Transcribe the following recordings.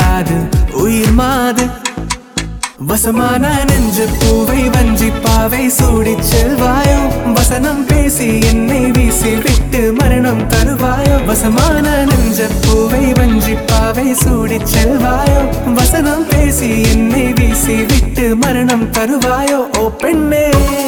தீராது உயிர் மாது வசமான நெஞ்ச பூவை வஞ்சி பாவை சூடிச் செல்வாயோ வசனம் பேசி என்னை வீசி விட்டு மரணம் தருவாயோ வசமான நெஞ்ச பூவை வஞ்சி பாவை சூடிச் செல்வாயோ வசனம் பேசி என்னை வீசி விட்டு மரணம் தருவாயோ ஓ பெண்ணே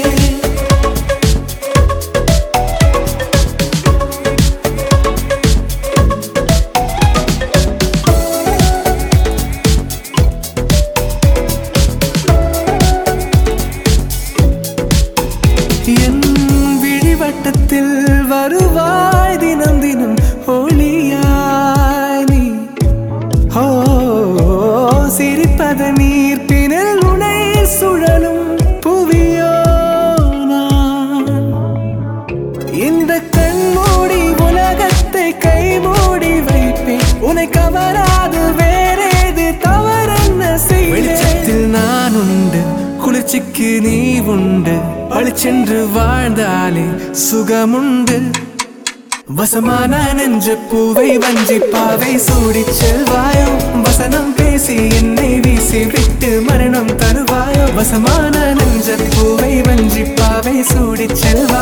என் விழிவட்டத்தில் வருவாய் தினம் தினம் ஒளியாய் நீ ஓ சிரிப்பத நீர் பினல் உனை சுழலும் புவியோ நான் இந்த கண்மூடி உலகத்தை கை மூடி வைப்பேன் உன்னை கவராது வேறேது தவறென்ன செய்ய வெளிச்சத்தில் நான் உண்டு குளிர்ச்சிக்கு நீ உண்டு பளிச்சென்று வாழ்ந்தாலே சுகமுண்டு வசமான நெஞ்ச பூவை வஞ்சி பாவை சூடிச் செல்வாயோ வசனம் பேசி என்னை வீசி விட்டு மரணம் தருவாயோ வசமான நெஞ்ச பூவை வஞ்சி பாவை சூடிச் செல்வாயோ